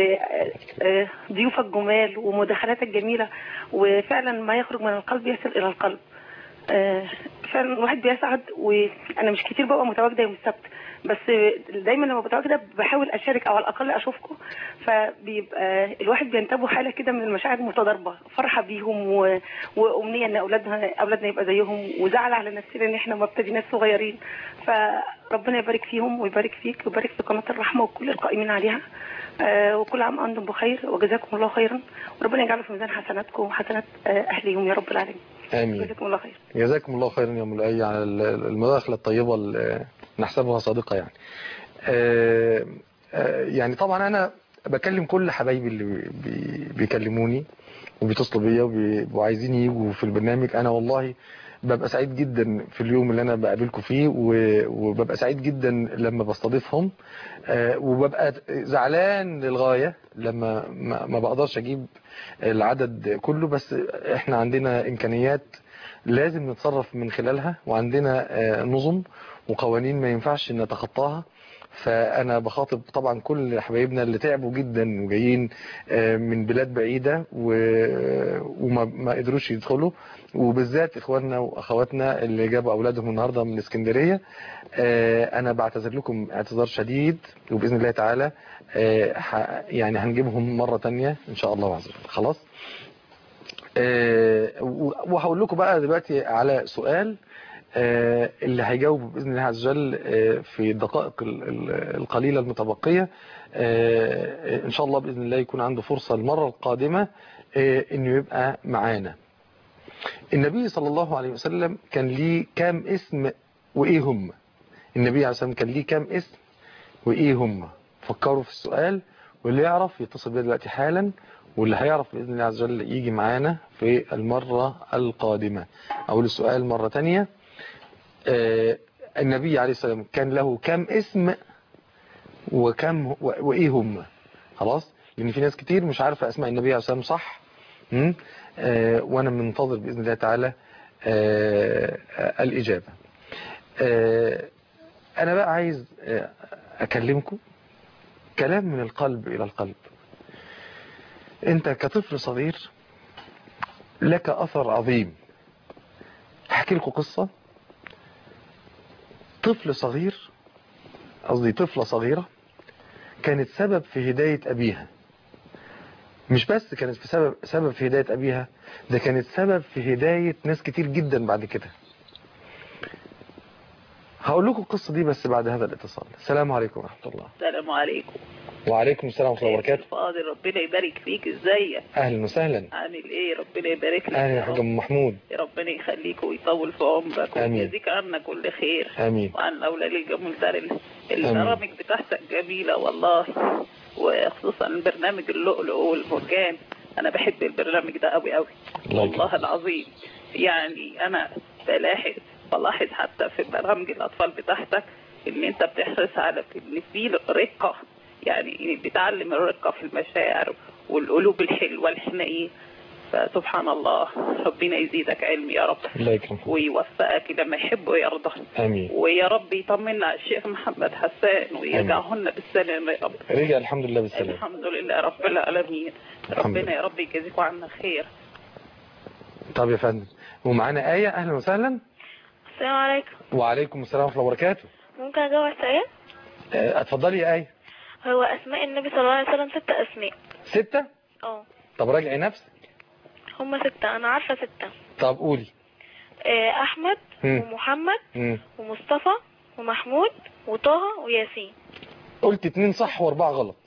وضيوفك جمال ومداخلاتك جميلة وفعلا ما يخرج من القلب يصل إلى القلب آه فعلا الواحد بيسعد وأنا مش كتير ببقى متواجدة يوم السبت بس دايما لما بتواجدة بحاول أشارك أو على الأقل أشوفكم فبيبقى الواحد بينتابه حالة كده من المشاعر المتضاربة فرحة بيهم و... وأمنية إن أولادها أولادنا يبقى زيهم وزعل على نفسنا إن إحنا ما ابتديناش صغيرين فربنا يبارك فيهم ويبارك فيك ويبارك في قناة الرحمة وكل القائمين عليها آه وكل عام وأنتم بخير وجزاكم الله خيرا وربنا يجعله في ميزان حسناتكم وحسنات آه أهليهم يا رب العالمين امين جزاكم الله خير جزاكم الله خيرا يا ام لؤي على ال- المداخله الطيبه اللي نحسبها صادقه يعني آه، آه، يعني طبعا انا بكلم كل حبايبي اللي بي- بيكلموني وبيتصلوا بيا وبي- وعايزين يجوا في البرنامج انا والله ببقى سعيد جدا في اليوم اللي انا بقابلكم فيه و- وببقى سعيد جدا لما بستضيفهم آه، وببقى زعلان للغاية لما ما ما بقدرش اجيب العدد كله بس احنا عندنا امكانيات لازم نتصرف من خلالها وعندنا آه، نظم وقوانين ما ينفعش نتخطاها فانا بخاطب طبعا كل حبايبنا اللي تعبوا جدا وجايين آه، من بلاد بعيدة و- وما ما قدروش يدخلوا وبالذات اخواننا واخواتنا اللي جابوا اولادهم النهارده من اسكندريه آه، انا بعتذر لكم اعتذار شديد وباذن الله تعالى آه، ح- يعني هنجيبهم مره تانية ان شاء الله عز وجل خلاص آه، و- وهقول لكم بقى دلوقتي على سؤال آه، اللي هيجاوب باذن الله عز وجل آه، في الدقائق ال- ال- القليله المتبقيه آه، ان شاء الله باذن الله يكون عنده فرصه المره القادمه آه، انه يبقى معانا النبي صلى الله عليه وسلم كان ليه كام اسم وايه هم النبي عليه الصلاه والسلام كان ليه كام اسم وايه هم فكروا في السؤال واللي يعرف يتصل بيا دلوقتي حالا واللي هيعرف باذن الله عز وجل يجي معانا في المره القادمه اقول السؤال مره تانية آه، النبي عليه الصلاه والسلام كان له كام اسم وكم و- وايه هم خلاص لان في ناس كتير مش عارفه اسماء النبي عليه الصلاه والسلام صح م? آه، وانا منتظر باذن الله تعالى آه، آه، الاجابه آه، انا بقى عايز آه، اكلمكم كلام من القلب الى القلب انت كطفل صغير لك اثر عظيم احكي لكم قصه طفل صغير قصدي طفله صغيره كانت سبب في هدايه ابيها مش بس كانت في سبب سبب في هدايه ابيها ده كانت سبب في هدايه ناس كتير جدا بعد كده هقول لكم القصه دي بس بعد هذا الاتصال السلام عليكم ورحمه الله السلام عليكم وعليكم السلام ورحمه الله وبركاته فاضل ربنا يبارك فيك ازيك اهلا وسهلا عامل ايه ربنا يبارك لك اهلا يا يا حاج رب. ام محمود ربنا يخليك ويطول في عمرك آمين. ويجزيك عنا كل خير امين وعن الاولاد الجميل ده ال- آمين. البرامج بتاعتك جميله والله وخصوصا برنامج اللؤلؤ والمرجان انا بحب البرنامج ده قوي قوي الله يكرمك. والله العظيم يعني انا بلاحظ بلاحظ حتى في برامج الاطفال بتاعتك ان انت بتحرص على ان في رقه يعني بتعلم الرقه في المشاعر والقلوب الحلوه الحنين فسبحان الله ربنا يزيدك علم يا رب الله يكرمك ويوفقك لما يحب ويرضى امين ويا رب يطمنا على الشيخ محمد حسان ويرجعهن بالسلامة يا رب رجع الحمد لله بالسلامه الحمد لله رب العالمين الحمد ربنا يا رب يجازيكم عنا خير طب يا فندم ومعانا آية أهلا وسهلا السلام عليكم وعليكم السلام ورحمة الله وبركاته ممكن أجاوب السؤال آه، اتفضلي يا آية هو أسماء النبي صلى الله عليه وسلم ست أسماء ستة اه طب راجعي نفسك هما ستة أنا عارفة ستة طب قولي آه، أحمد مم. ومحمد مم. ومصطفى ومحمود وطه وياسين قلت اتنين صح واربعة غلط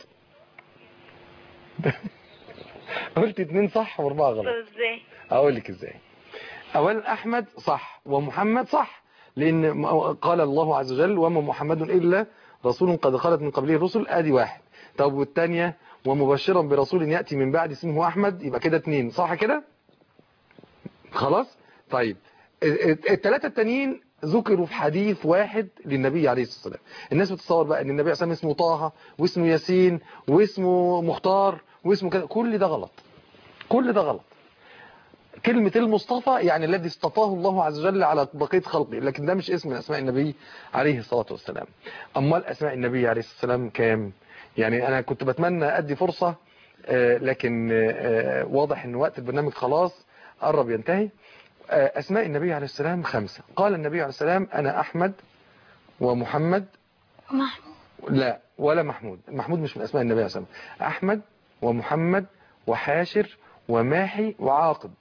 قلت اتنين صح واربعة طب غلط ازاي اقول لك ازاي اولا احمد صح ومحمد صح لان م- قال الله عز وجل وما محمد الا رسول قد خلت من قبله الرسل ادي واحد طب والثانيه ومبشرا برسول ياتي من بعد اسمه احمد يبقى كده اتنين صح كده خلاص طيب الثلاثه التانيين ذكروا في حديث واحد للنبي عليه الصلاه والسلام الناس بتتصور بقى ان النبي عليه الصلاه والسلام اسمه طه واسمه ياسين واسمه مختار واسمه كده كل ده غلط كل ده غلط كلمة المصطفى يعني الذي اصطفاه الله عز وجل على بقية خلقه لكن ده مش اسم من أسماء النبي عليه الصلاة والسلام أمال أسماء النبي عليه الصلاة والسلام كام يعني أنا كنت بتمنى أدي فرصة آه، لكن آه، واضح أن وقت البرنامج خلاص قرب ينتهي آه، أسماء النبي عليه السلام خمسة قال النبي عليه السلام أنا أحمد ومحمد محمود لا ولا محمود محمود مش من أسماء النبي عليه السلام أحمد ومحمد وحاشر وماحي وعاقب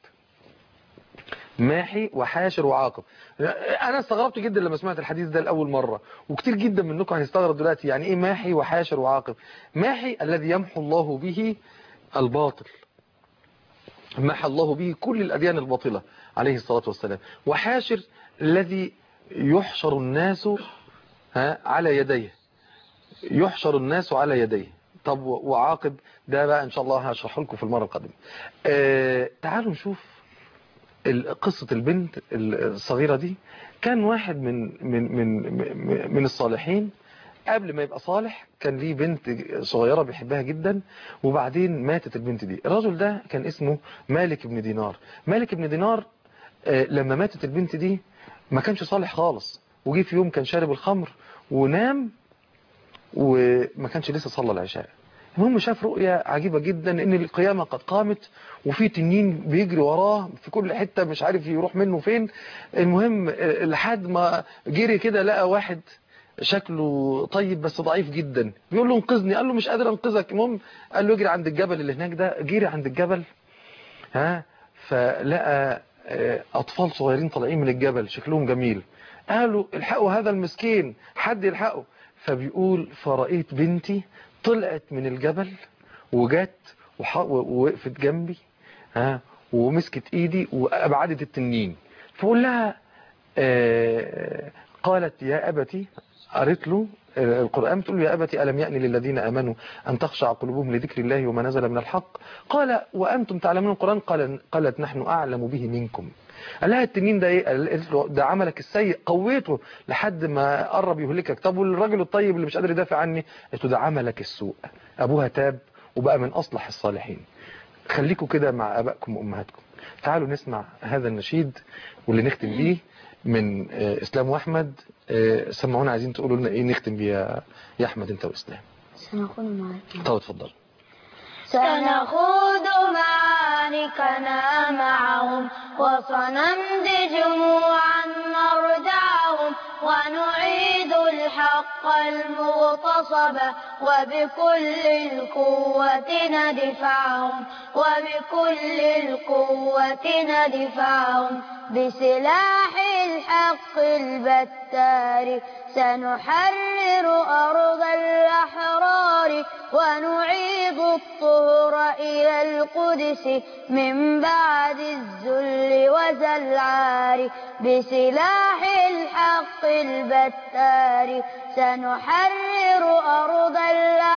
ماحي وحاشر وعاقب انا استغربت جدا لما سمعت الحديث ده لاول مره وكتير جدا منكم هيستغرب دلوقتي يعني ايه ماحي وحاشر وعاقب ماحي الذي يمحو الله به الباطل محى الله به كل الاديان الباطله عليه الصلاه والسلام وحاشر الذي يحشر الناس ها على يديه يحشر الناس على يديه طب وعاقب ده بقى ان شاء الله هشرحه لكم في المره القادمه آه تعالوا نشوف ال- قصة البنت الصغيرة دي كان واحد من من من من- من الصالحين قبل ما يبقى صالح كان ليه بنت صغيرة بيحبها جدا وبعدين ماتت البنت دي الرجل ده كان اسمه مالك بن دينار مالك بن دينار آه، لما ماتت البنت دي ما كانش صالح خالص وجي في يوم كان شارب الخمر ونام وما كانش لسه صلى العشاء المهم شاف رؤية عجيبة جدا ان القيامة قد قامت وفي تنين بيجري وراه في كل حتة مش عارف يروح منه فين المهم آه، لحد ما جري كده لقى واحد شكله طيب بس ضعيف جدا بيقول له انقذني قال له مش قادر انقذك المهم قال له اجري عند الجبل اللي هناك ده جري عند الجبل ها فلقى آه، اطفال صغيرين طالعين من الجبل شكلهم جميل قالوا الحقوا هذا المسكين حد يلحقه فبيقول فرأيت بنتي طلعت من الجبل وجت وح- ووقفت جنبي ها ومسكت ايدي وابعدت التنين فقول لها آه، قالت يا ابتي قريت له آه، القرآن تقول له يا أبتي ألم يأني للذين آمنوا أن تخشع قلوبهم لذكر الله وما نزل من الحق قال وأنتم تعلمون القرآن قال قالت نحن أعلم به منكم قال لها التنين ده ايه قالت له ده عملك السيء قويته لحد ما قرب يهلكك طب والراجل الطيب اللي مش قادر يدافع عني قالت له ده عملك السوء ابوها تاب وبقى من اصلح الصالحين خليكم كده مع ابائكم وامهاتكم تعالوا نسمع هذا النشيد واللي نختم بيه من آه، اسلام واحمد آه، سمعونا عايزين تقولوا لنا ايه نختم بيه يا- يا احمد انت واسلام سنكون معك طب اتفضل سنخوض معاركنا معهم وسنمضي جموعا نرجعهم ونعيد الحق المغتصب وبكل القوة ندفعهم وبكل القوة ندفعهم بسلاح الحق البتار سنحرر أرض الأحرار ونعيد الطهر إلى القدس من بعد الذل وزلعار بسلاح الحق البتار سنحرر أرض الأحرار